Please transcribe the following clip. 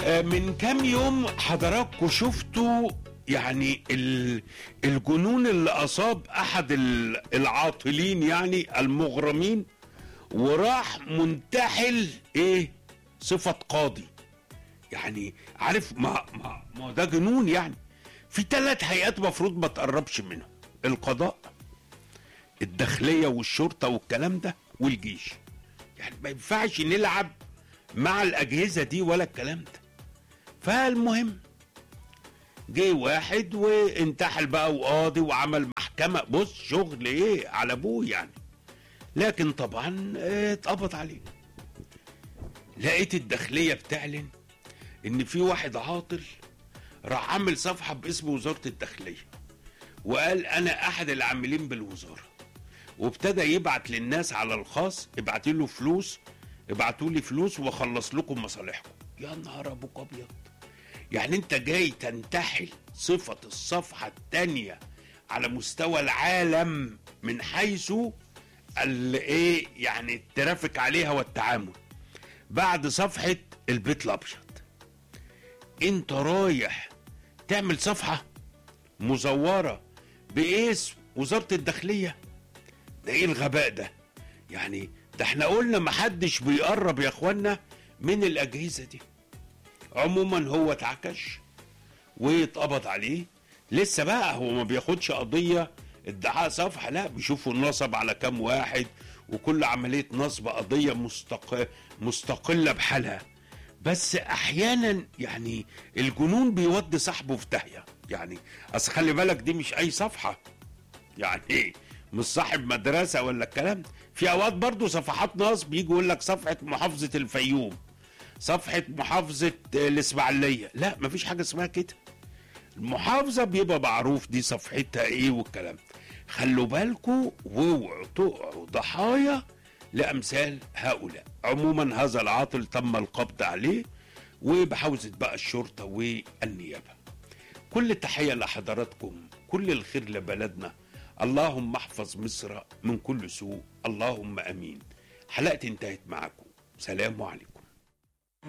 آه، من كام يوم حضراتكم شفتوا يعني ال- الجنون اللي اصاب احد ال- العاطلين يعني المغرمين وراح منتحل ايه صفة قاضي يعني عارف ما ما ما ده جنون يعني في ثلاث هيئات مفروض ما تقربش منهم القضاء الداخلية والشرطة والكلام ده والجيش يعني ما ينفعش نلعب مع الأجهزة دي ولا الكلام ده فالمهم جه واحد وانتحل بقى وقاضي وعمل محكمة بص شغل ايه على ابوه يعني لكن طبعا اه، اتقبض عليه لقيت الداخلية بتعلن ان في واحد عاطل راح عامل صفحة باسم وزارة الداخلية وقال انا احد العاملين بالوزارة وابتدى يبعت للناس على الخاص ابعتوا له فلوس ابعتوا لي فلوس واخلص لكم مصالحكم يا نهار ابوك ابيض يعني انت جاي تنتحل صفة الصفحة التانية على مستوى العالم من حيث ال- ايه يعني الترافيك عليها والتعامل بعد صفحة البيت الابيض انت رايح تعمل صفحة مزورة باسم وزارة الداخلية ده ايه الغباء ده يعني ده احنا قلنا محدش بيقرب يا اخوانا من الاجهزة دي عموما هو اتعكش واتقبض عليه لسه بقى هو ما بياخدش قضية ادعاء صفحة لا بيشوفوا النصب على كام واحد وكل عملية نصب قضية مستق... مستقلة بحالها بس احيانا يعني الجنون بيودي صاحبه في داهية يعني اصل خلي بالك دي مش اي صفحة يعني مش صاحب مدرسة ولا الكلام ده. في اوقات برضو صفحات نصب يجي يقول لك صفحة محافظة الفيوم صفحة محافظة الإسماعيلية لا مفيش حاجة اسمها كده المحافظة بيبقى معروف دي صفحتها ايه والكلام ده. خلوا بالكوا واوعوا تقعوا ضحايا لأمثال هؤلاء عموما هذا العاطل تم القبض عليه وبحوزة بقى الشرطة والنيابة كل تحية لحضراتكم كل الخير لبلدنا اللهم احفظ مصر من كل سوء اللهم امين حلقتي انتهت معكم سلام عليكم